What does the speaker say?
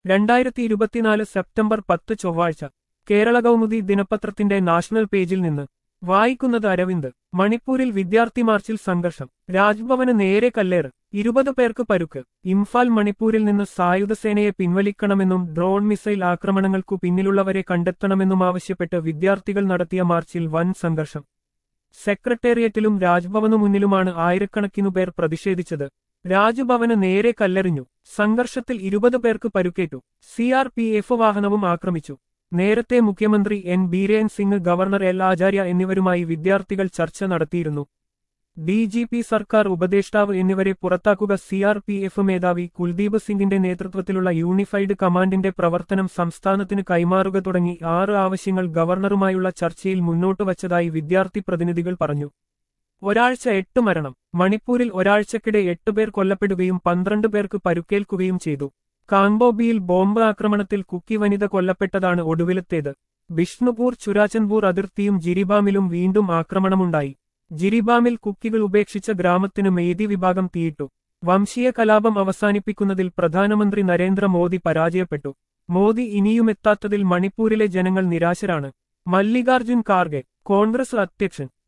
രണ്ടായിരത്തി ഇരുപത്തിനാല് സെപ്റ്റംബർ പത്ത് ചൊവ്വാഴ്ച കേരള കൗമുദി ദിനപത്രത്തിന്റെ നാഷണൽ പേജിൽ നിന്ന് വായിക്കുന്നത് അരവിന്ദ് മണിപ്പൂരിൽ വിദ്യാർത്ഥി മാർച്ചിൽ സംഘർഷം രാജ്ഭവന് നേരെ കല്ലേറ് ഇരുപത് പേർക്ക് പരുക്ക് ഇംഫാൽ മണിപ്പൂരിൽ നിന്ന് സായുധസേനയെ പിൻവലിക്കണമെന്നും ഡ്രോൺ മിസൈൽ ആക്രമണങ്ങൾക്കു പിന്നിലുള്ളവരെ കണ്ടെത്തണമെന്നും ആവശ്യപ്പെട്ട് വിദ്യാർത്ഥികൾ നടത്തിയ മാർച്ചിൽ വൻ സംഘർഷം സെക്രട്ടേറിയറ്റിലും രാജ്ഭവനു മുന്നിലുമാണ് ആയിരക്കണക്കിനു പേർ പ്രതിഷേധിച്ചത് രാജ്ഭവന് നേരെ കല്ലെറിഞ്ഞു സംഘർഷത്തിൽ ഇരുപത് പേർക്ക് പരുക്കേറ്റു സി ആർ പി എഫ് വാഹനവും ആക്രമിച്ചു നേരത്തെ മുഖ്യമന്ത്രി N Biren Singh governor L Acharya എന്നിവരുമായി വിദ്യാർത്ഥികൾ ചർച്ച നടത്തിയിരുന്നു ഡി ജി പി സർക്കാർ ഉപദേഷ്ടാവ് എന്നിവരെ പുറത്താക്കുക സി ആർ പി എഫ് മേധാവി കുൽദീപ് സിംഗിന്റെ നേതൃത്വത്തിലുള്ള യൂണിഫൈഡ് കമാൻഡിന്റെ പ്രവർത്തനം സംസ്ഥാനത്തിന് കൈമാറുക തുടങ്ങി ആറ് ആവശ്യങ്ങൾ ഗവർണറുമായുള്ള ചർച്ചയിൽ മുന്നോട്ട് വച്ചതായി വിദ്യാർത്ഥി പ്രതിനിധികൾ പറഞ്ഞു ഒരാഴ്ച എട്ട് മരണം മണിപ്പൂരിൽ ഒരാഴ്ചക്കിടെ എട്ടുപേർ കൊല്ലപ്പെടുകയും പന്ത്രണ്ട് പേർക്ക് പരുക്കേൽക്കുകയും ചെയ്തു കാംബോബിയിൽ ബോംബ് ആക്രമണത്തിൽ കുക്കി വനിത കൊല്ലപ്പെട്ടതാണ് ഒടുവിലത്തേത് ബിഷ്ണുപൂർ ചുരാചൻപൂർ അതിർത്തിയും ജിരിബാമിലും വീണ്ടും ആക്രമണമുണ്ടായി ജിരിബാമിൽ കുക്കികൾ ഉപേക്ഷിച്ച ഗ്രാമത്തിന് മേദി വിഭാഗം തീയിട്ടു വംശീയ കലാപം അവസാനിപ്പിക്കുന്നതിൽ പ്രധാനമന്ത്രി നരേന്ദ്രമോദി പരാജയപ്പെട്ടു മോദി ഇനിയുമെത്താത്തതിൽ മണിപ്പൂരിലെ ജനങ്ങൾ നിരാശരാണ് മല്ലികാർജുൻ ഖാർഗെ കോൺഗ്രസ് അധ്യക്ഷൻ